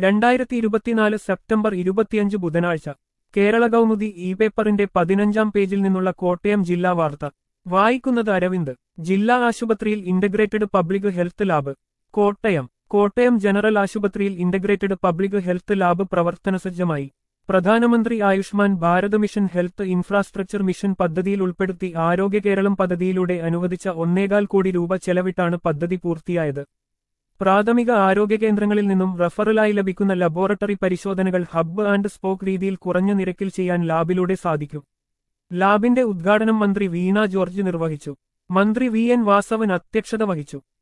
രണ്ടായിരത്തി ഇരുപത്തിനാല് സെപ്റ്റംബർ ഇരുപത്തിയഞ്ച് ബുധനാഴ്ച കേരള കൗമുദി ഇ പേപ്പറിന്റെ പതിനഞ്ചാം പേജിൽ നിന്നുള്ള കോട്ടയം ജില്ലാ വാർത്ത വായിക്കുന്നത് അരവിന്ദ് ജില്ലാ ആശുപത്രിയിൽ integrated public health lab Kottayam Kottayam general ആശുപത്രിയിൽ ഇന്റഗ്രേറ്റഡ് പബ്ലിക് ഹെൽത്ത് ലാബ് പ്രവർത്തനസജ്ജമായി പ്രധാനമന്ത്രി Ayushman Bharat mission health infrastructure mission പദ്ധതിയിൽ ഉൾപ്പെടുത്തി ആരോഗ്യ കേരളം പദ്ധതിയിലൂടെ അനുവദിച്ച ഒന്നേകാൽ കോടി രൂപ ചെലവിട്ടാണ് പദ്ധതി പൂർത്തിയായത് പ്രാഥമിക ആരോഗ്യ കേന്ദ്രങ്ങളിൽ നിന്നും റഫറലായി ലഭിക്കുന്ന ലബോറട്ടറി പരിശോധനകൾ ഹബ്ബ് ആൻഡ് സ്പോക്ക് രീതിയിൽ കുറഞ്ഞ നിരക്കിൽ ചെയ്യാൻ ലാബിലൂടെ സാധിക്കും ലാബിന്റെ ഉദ്ഘാടനം മന്ത്രി വീണ ജോർജ് നിർവഹിച്ചു മന്ത്രി വി എൻ വാസവൻ അധ്യക്ഷത വഹിച്ചു